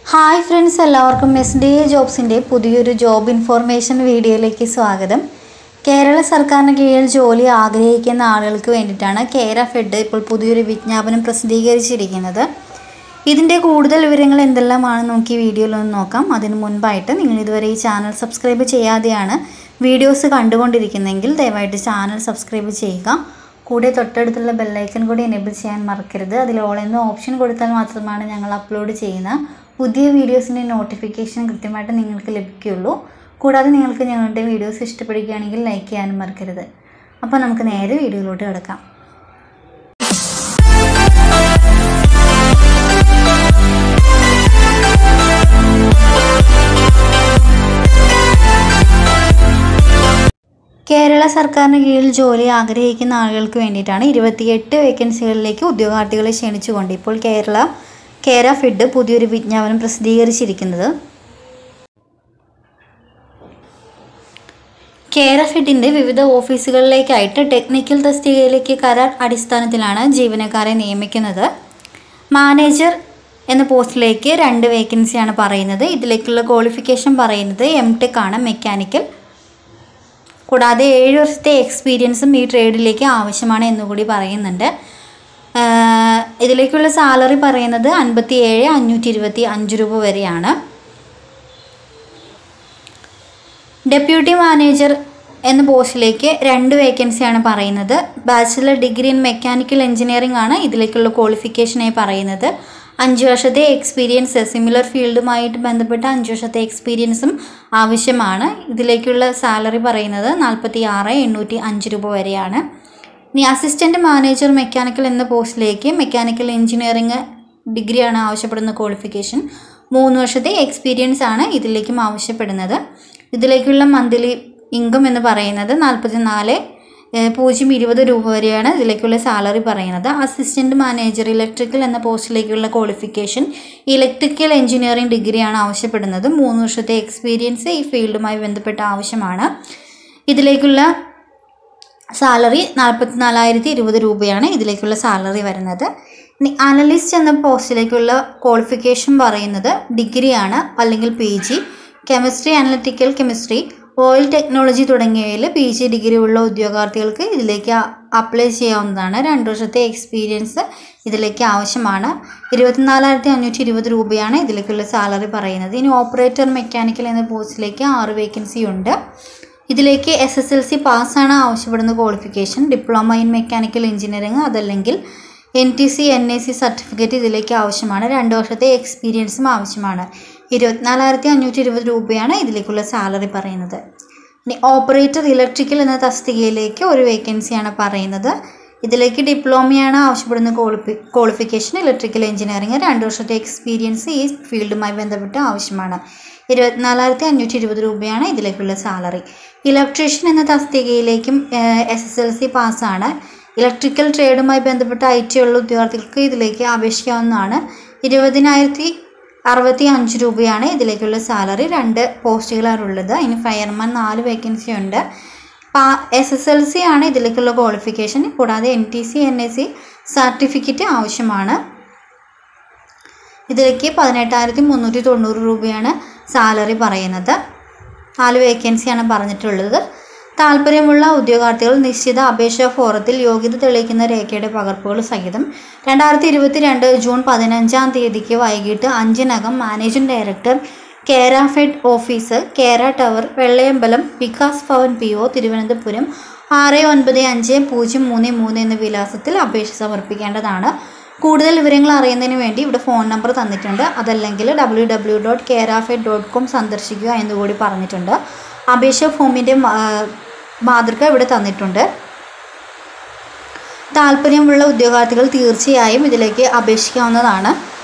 hi friends എല്ലാവർക്കും S D A ജോബ്സിൻ്റെ പുതിയൊരു ജോബ് ഇൻഫോർമേഷൻ വീഡിയോയിലേക്ക് സ്വാഗതം കേരള സർക്കാരിന് കീഴിൽ ജോലി ആഗ്രഹിക്കുന്ന ആളുകൾക്ക് വേണ്ടിയിട്ടാണ് കേര ഫെഡ് ഇപ്പോൾ പുതിയൊരു വിജ്ഞാപനം പ്രസിദ്ധീകരിച്ചിരിക്കുന്നത് ഇതിൻ്റെ കൂടുതൽ വിവരങ്ങൾ എന്തെല്ലാമാണ് നമുക്ക് ഈ വീഡിയോയിൽ ഒന്ന് നോക്കാം അതിന് മുൻപായിട്ട് നിങ്ങൾ ഇതുവരെ ഈ ചാനൽ സബ്സ്ക്രൈബ് ചെയ്യാതെയാണ് വീഡിയോസ് കണ്ടുകൊണ്ടിരിക്കുന്നതെങ്കിൽ ദയവായിട്ട് ചാനൽ സബ്സ്ക്രൈബ് ചെയ്യുക കൂടെ തൊട്ടടുത്തുള്ള ബെല്ലൈക്കൺ കൂടി എനേബിൾ ചെയ്യാൻ മറക്കരുത് അതിൽ ഓൾ എന്ന ഓപ്ഷൻ കൊടുത്താൽ മാത്രമാണ് ഞങ്ങൾ അപ്ലോഡ് ചെയ്യുന്ന പുതിയ വീഡിയോസിൻ്റെ നോട്ടിഫിക്കേഷൻ കൃത്യമായിട്ട് നിങ്ങൾക്ക് ലഭിക്കുകയുള്ളൂ കൂടാതെ നിങ്ങൾക്ക് ഞങ്ങളുടെ വീഡിയോസ് ഇഷ്ടപ്പെടുകയാണെങ്കിൽ ലൈക്ക് ചെയ്യാനും മറക്കരുത് അപ്പോൾ നമുക്ക് നേരെ വീഡിയോയിലോട്ട് കിടക്കാം കേരള സർക്കാരിന് കീഴിൽ ജോലി ആഗ്രഹിക്കുന്ന ആളുകൾക്ക് വേണ്ടിയിട്ടാണ് ഇരുപത്തിയെട്ട് വേക്കൻസികളിലേക്ക് ഉദ്യോഗാർത്ഥികളെ ക്ഷണിച്ചുകൊണ്ട് ഇപ്പോൾ കേരള കേര ഫിഡ് പുതിയൊരു വിജ്ഞാപനം പ്രസിദ്ധീകരിച്ചിരിക്കുന്നത് കേര ഫിഡിൻ്റെ വിവിധ ഓഫീസുകളിലേക്കായിട്ട് ടെക്നിക്കൽ തസ്തികയിലേക്ക് കരാർ അടിസ്ഥാനത്തിലാണ് ജീവനക്കാരെ നിയമിക്കുന്നത് മാനേജർ എന്ന പോസ്റ്റിലേക്ക് രണ്ട് വേക്കൻസിയാണ് പറയുന്നത് ഇതിലേക്കുള്ള ക്വാളിഫിക്കേഷൻ പറയുന്നത് എം ടെക് ആണ് മെക്കാനിക്കൽ കൂടാതെ ഏഴ് വർഷത്തെ എക്സ്പീരിയൻസും ഈ ട്രേഡിലേക്ക് ആവശ്യമാണ് എന്നുകൂടി പറയുന്നുണ്ട് ആഹ് ഇതിലേക്കുള്ള സാലറി പറയുന്നത് അൻപത്തി ഏഴ് അഞ്ഞൂറ്റി ഇരുപത്തി അഞ്ച് രൂപ വരെയാണ് ഡെപ്യൂട്ടി മാനേജർ എന്ന പോസ്റ്റിലേക്ക് രണ്ട് വേക്കൻസിയാണ് പറയുന്നത് bachelor degree in mechanical engineering ആണ് ഇതിലേക്കുള്ള ക്വാളിഫിക്കേഷനായി പറയുന്നത് അഞ്ച് വർഷത്തെ എക്സ്പീരിയൻസ് സിമിലർ ഫീൽഡുമായിട്ട് ബന്ധപ്പെട്ട അഞ്ച് വർഷത്തെ എക്സ്പീരിയൻസും ആവശ്യമാണ് ഇതിലേക്കുള്ള സാലറി പറയുന്നത് നാൽപ്പത്തി ആറ് എണ്ണൂറ്റി അഞ്ച് രൂപ വരെയാണ് ഇനി അസിസ്റ്റൻറ്റ് മാനേജർ മെക്കാനിക്കൽ എന്ന പോസ്റ്റിലേക്ക് മെക്കാനിക്കൽ എഞ്ചിനീയറിംഗ് ഡിഗ്രിയാണ് ആവശ്യപ്പെടുന്ന ക്വാളിഫിക്കേഷൻ മൂന്ന് വർഷത്തെ എക്സ്പീരിയൻസ് ആണ് ഇതിലേക്കും ആവശ്യപ്പെടുന്നത് ഇതിലേക്കുള്ള മന്ത്ലി ഇൻകം എന്ന് പറയുന്നത് നാൽപ്പത്തി നാല് പൂജ്യം ഇരുപത് രൂപ വരെയാണ് ഇതിലേക്കുള്ള സാലറി പറയുന്നത് അസിസ്റ്റൻറ്റ് മാനേജർ ഇലക്ട്രിക്കൽ എന്ന പോസ്റ്റിലേക്കുള്ള ക്വാളിഫിക്കേഷൻ ഇലക്ട്രിക്കൽ എഞ്ചിനീയറിംഗ് ഡിഗ്രിയാണ് ആവശ്യപ്പെടുന്നത് മൂന്ന് വർഷത്തെ എക്സ്പീരിയൻസ് ഈ ഫീൽഡുമായി ബന്ധപ്പെട്ട ആവശ്യമാണ് ഇതിലേക്കുള്ള സാലറി നാൽപ്പത്തി നാലായിരത്തി ഇരുപത് രൂപയാണ് ഇതിലേക്കുള്ള സാലറി വരുന്നത് ഇനി അനലിസ്റ്റ് എന്ന പോസ്റ്റിലേക്കുള്ള ക്വാളിഫിക്കേഷൻ പറയുന്നത് ഡിഗ്രിയാണ് അല്ലെങ്കിൽ P G chemistry analytical chemistry oil technology തുടങ്ങിയവയിൽ പി ജി ഡിഗ്രി ഉള്ള ഉദ്യോഗാർത്ഥികൾക്ക് ഇതിലേക്ക് അപ്ലൈ ചെയ്യാവുന്നതാണ് രണ്ട് വർഷത്തെ എക്സ്പീരിയൻസ് ഇതിലേക്ക് ആവശ്യമാണ് ഇരുപത്തിനാലായിരത്തി അഞ്ഞൂറ്റി ഇരുപത് രൂപയാണ് ഇതിലേക്കുള്ള സാലറി പറയുന്നത് ഇനി ഓപ്പറേറ്റർ മെക്കാനിക്കൽ എന്ന പോസ്റ്റിലേക്ക് ആറ് വേക്കൻസി ഉണ്ട് ഇതിലേക്ക് എസ് എസ് എൽ സി പാസ്സാണ് ആവശ്യപ്പെടുന്ന qualification diploma in mechanical engineering അതല്ലെങ്കിൽ N T C N A C certificate ഇതിലേക്ക് ആവശ്യമാണ് രണ്ട് വർഷത്തെ എക്സ്പീരിയൻസും ആവശ്യമാണ് ഇരുപത്തിനാലായിരത്തി അഞ്ഞൂറ്റി ഇരുപത് രൂപയാണ് ഇതിലേക്കുള്ള സാലറി പറയുന്നത് ഇനി ഓപ്പറേറ്റർ ഇലക്ട്രിക്കൽ എന്ന തസ്തികയിലേക്ക് ഒരു വേക്കൻസിയാണ് പറയുന്നത് ഇതിലേക്ക് ഡിപ്ലോമയാണ് ആവശ്യപ്പെടുന്ന ക്വാളിഫി ക്വാളിഫിക്കേഷൻ ഇലക്ട്രിക്കൽ എഞ്ചിനീയറിംഗ് രണ്ട് വർഷത്തെ എക്സ്പീരിയൻസ് ഈ ഫീൽഡുമായി ബന്ധപ്പെട്ട് ആവശ്യമാണ് ഇരുപത്തിനാലായിരത്തി അഞ്ഞൂറ്റി ഇരുപത് രൂപയാണ് ഇതിലേക്കുള്ള സാലറി ഇലക്ട്രീഷ്യൻ എന്ന തസ്തികയിലേക്കും എസ് എസ് എൽ സി പാസ്സാണ് ഇലക്ട്രിക്കൽ ട്രേഡുമായി ബന്ധപ്പെട്ട ഐ ടി ഉള്ള ഉദ്യോഗാർത്ഥികൾക്ക് ഇതിലേക്ക് അപേക്ഷിക്കാവുന്നതാണ് ഇരുപതിനായിരത്തി അറുപത്തി അഞ്ച് രൂപയാണ് ഇതിലേക്കുള്ള സാലറി രണ്ട് പോസ്റ്റുകളാണുള്ളത് ഇനി ഫയർമാൻ നാല് വേക്കൻസി ഉണ്ട് എസ് എസ് എൽ സി ആണ് ഇതിലേക്കുള്ള ക്വാളിഫിക്കേഷൻ കൂടാതെ N T C N A C certificate ആവശ്യമാണ് ഇതിലേക്ക് പതിനെട്ടായിരത്തി മുന്നൂറ്റി തൊണ്ണൂറ് രൂപയാണ് സാലറി പറയുന്നത് നാല് വേക്കൻസിയാണ് പറഞ്ഞിട്ടുള്ളത് താല്പര്യമുള്ള ഉദ്യോഗാർത്ഥികൾ നിശ്ചിത അപേക്ഷാ ഫോറത്തിൽ യോഗ്യത തെളിയിക്കുന്ന രേഖയുടെ പകർപ്പുകൾ സഹിതം രണ്ടായിരത്തി ഇരുപത്തി രണ്ട് ജൂൺ പതിനഞ്ചാം തീയതിക്ക് വൈകിട്ട് അഞ്ചിനകം managing director Kerafed office Kera tower Vellayambalam Vikas Bhavan P O Thiruvananthapuram ആറ് ഒൻപത് അഞ്ച് പൂജ്യം മൂന്ന് മൂന്ന് എന്ന വിലാസത്തിൽ അപേക്ഷ സമർപ്പിക്കേണ്ടതാണ് കൂടുതൽ വിവരങ്ങൾ അറിയുന്നതിന് വേണ്ടി ഇവിടെ ഫോൺ നമ്പർ തന്നിട്ടുണ്ട് അതല്ലെങ്കിൽ W W dot Kerafed dot com സന്ദർശിക്കുക എന്നുകൂടി പറഞ്ഞിട്ടുണ്ട് അപേക്ഷ ഫോമിൻ്റെ മാതൃക ഇവിടെ തന്നിട്ടുണ്ട് താല്പര്യമുള്ള ഉദ്യോഗാർത്ഥികൾ തീർച്ചയായും ഇതിലേക്ക് അപേക്ഷിക്കാവുന്നതാണ്